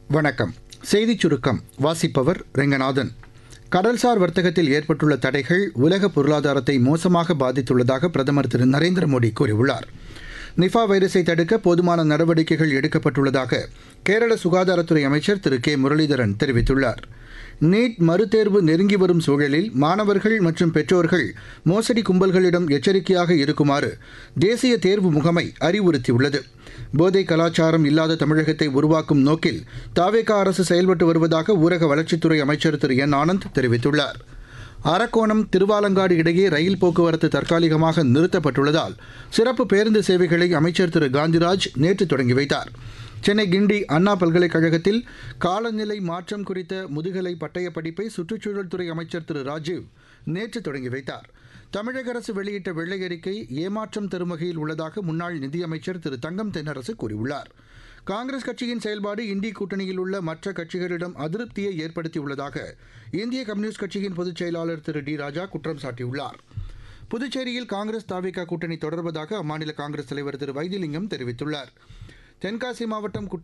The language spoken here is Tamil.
வணக்கம் செய்திச் சுருக்கம் வாசிப்பவர் ரெங்கநாதன் கடல்சார் வர்த்தகத்தில் ஏற்பட்டுள்ள தடைகள் உலக பொருளாதாரத்தை மோசமாக பாதித்துள்ளதாக பிரதமர் திரு நரேந்திர மோடி கூறியுள்ளார் நிஃபா வைரஸை தடுக்க போதுமான நடவடிக்கைகள் எடுக்கப்பட்டுள்ளதாக கேரள சுகாதாரத்துறை அமைச்சர் திரு கே முரளிதரன் தெரிவித்துள்ளார் நீட் மறுதேர்வு நெருங்கி வரும் சூழலில் மாணவர்கள் மற்றும் பெற்றோர்கள் மோசடி கும்பல்களிடம் எச்சரிக்கையாக இருக்குமாறு தேசிய தேர்வு முகமை அறிவுறுத்தியுள்ளது போதை கலாச்சாரம் இல்லாத தமிழகத்தை உருவாக்கும் நோக்கில் தாவேகா அரசு செயல்பட்டு வருவதாக ஊரக வளர்ச்சித்துறை அமைச்சர் திரு என் ஆனந்த் தெரிவித்துள்ளார் அரக்கோணம் திருவாலங்காடு இடையே ரயில் போக்குவரத்து தற்காலிகமாக நிறுத்தப்பட்டுள்ளதால் சிறப்பு பேருந்து சேவைகளை அமைச்சர் திரு காந்திராஜ் நேற்று தொடங்கி வைத்தார் சென்னை கிண்டி அண்ணா பல்கலைக்கழகத்தில் காலநிலை மாற்றம் குறித்த முதுகலை பட்டய படிப்பை சுற்றுச்சூழல் துறை அமைச்சர் திரு ராஜீவ் நேற்று தொடங்கி வைத்தார் தமிழக அரசு வெளியிட்ட வெள்ளை அறிக்கை ஏமாற்றம் தரும் வகையில் உள்ளதாக முன்னாள் நிதியமைச்சர் திரு தங்கம் தென்னரசு கூறியுள்ளார் காங்கிரஸ் கட்சியின் செயல்பாடு இந்தி கூட்டணியில் உள்ள மற்ற கட்சிகளிடம் அதிருப்தியை ஏற்படுத்தியுள்ளதாக இந்திய கம்யூனிஸ்ட் கட்சியின் பொதுச் செயலாளர் திரு டி ராஜா குற்றம் சாட்டியுள்ளார் புதுச்சேரியில் காங்கிரஸ் தாவிகா கூட்டணி தொடர்வதாக அம்மாநில காங்கிரஸ் தலைவர் திரு வைத்திலிங்கம் தெரிவித்துள்ளார் தென்காசி மாவட்டம் குற்ற